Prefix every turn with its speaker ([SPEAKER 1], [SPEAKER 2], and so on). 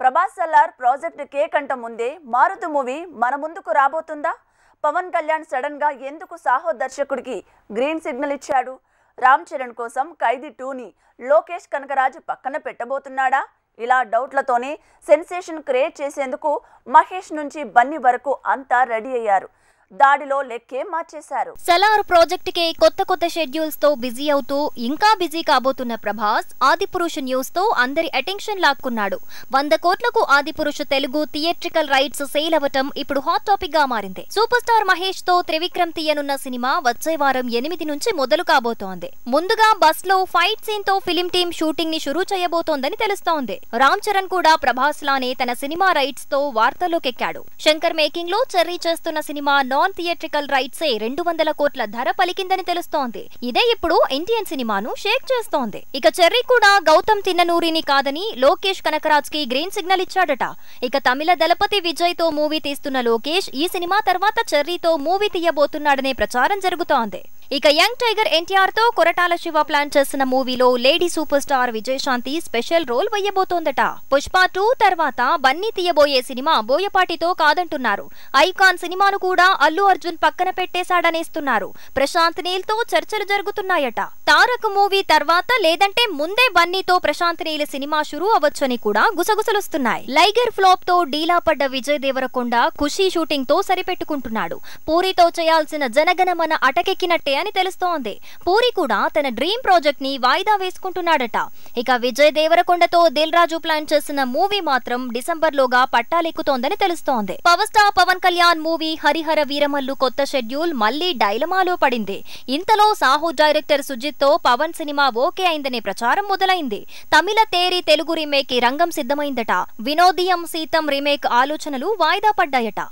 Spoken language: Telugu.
[SPEAKER 1] ప్రభాస్ సల్లార్ ప్రాజెక్ట్ కే కంట ముందే మారుతు మూవీ మన ముందుకు రాబోతుందా పవన్ కళ్యాణ్ సడన్ గా ఎందుకు సాహో దర్శకుడికి గ్రీన్ సిగ్నల్ ఇచ్చాడు రామ్ చరణ్ కోసం ఖైదీ టూని లోకేష్ కనకరాజు పక్కన పెట్టబోతున్నాడా ఇలా డౌట్లతోనే సెన్సేషన్ క్రియేట్ చేసేందుకు మహేష్ నుంచి బన్నీ వరకు అంతా రెడీ అయ్యారు దాడిలో లెక్కే మార్చేశారు
[SPEAKER 2] సలార్ ప్రాజెక్ట్ కే కొత్త కొత్త షెడ్యూల్స్ తో బిజీ అవుతూ ఇంకా బిజీ కాబోతున్న ప్రభాస్ ఆదిపురుష న్యూస్ తో అందరి అటెన్షన్ లాక్కున్నాడు వంద కోట్లకు Adipurush Telugu theatrical rights sale అవ్వటం ఇప్పుడు హాట్ టాపిక్ గా మారింది సూపర్ స్టార్ మహేష్ తో త్రివిక్రమ్ తీయనున్న సినిమా వచ్చే వారం ఎనిమిది నుంచి మొదలు కాబోతోంది ముందుగా బస్ లో ఫైట్ సీన్ తో ఫిలిం టీం షూటింగ్ ని షురూ చేయబోతోందని తెలుస్తోంది రామ్ చరణ్ కూడా ప్రభాస్ లానే తన సినిమా రైట్స్ తో వార్తల్లోకెక్కాడు శంకర్ మేకింగ్ లో చెర్రీ చేస్తున్న సినిమా నాన్ థియేట్రికల్ రైట్సే రెండు వందల కోట్ల ధర పలికిందని తెలుస్తోంది ఇదే ఇప్పుడు ఇండియన్ సినిమాను షేక్ చేస్తోంది ఇక చెర్రీ కూడా గౌతమ్ తిన్ననూరిని కాదని లోకేష్ కనకరాజ్ కి గ్రీన్ సిగ్నల్ ఇచ్చాడట ఇక తమిళ దళపతి విజయ్ తో మూవీ తీస్తున్న లోకేష్ ఈ సినిమా తర్వాత చెర్రీతో మూవీ తీయబోతున్నాడనే ప్రచారం జరుగుతోంది ఇక యంగ్ టైగర్ ఎన్టీఆర్ తో కొరటాల శివ ప్లాన్ చేసిన మూవీలో lady super star Vijayashanti special role వేయబోతోందట పుష్ప టూ తర్వాత బన్నీ తీయబోయే సినిమా బోయపాటితో కాదంటున్నారు ఐకాన్ సినిమాను కూడా అల్లు అర్జున్ పక్కన పెట్టేశాడనేస్తున్నారు ప్రశాంత్ నీల్ తో చర్చలు జరుగుతున్నాయట తారక్ మూవీ తర్వాత లేదంటే ముందే బన్నీతో ప్రశాంత్ నీల్ సినిమా షురూ అవ్వచ్చని కూడా గుసగుసలొస్తున్నాయి లైగర్ ఫ్లాప్ తో డీలా పడ్డ విజయ్ దేవరకొండ ఖుషీ షూటింగ్ తో సరిపెట్టుకుంటున్నాడు పూరితో చేయాల్సిన జనగణమన అటకెక్కినట్టే అని తెలుస్తోంది పూరి కూడా తన డ్రీమ్ ప్రాజెక్ట్ ని వాయిదా వేసుకుంటున్నాడట ఇక విజయ్ దేవరకొండతో దిల్ రాజు ప్లాన్ చేసిన మూవీ మాత్రం డిసెంబర్ లోగా పట్టాలెక్కుతోందని తెలుస్తోంది power star Pawan Kalyan movie Harihara Veeramallu కొత్త షెడ్యూల్ మళ్లీ డైలమాలో పడింది ఇంతలో సాహు డైరెక్టర్ సుజిత్ తో పవన్ సినిమా ఓకే అయిందనే ప్రచారం మొదలైంది తమిళ తేరి తెలుగు రీమేక్ కి రంగం సిద్ధమైందట వినోదియం సీతం రీమేక్ ఆలోచనలు వాయిదా పడ్డాయట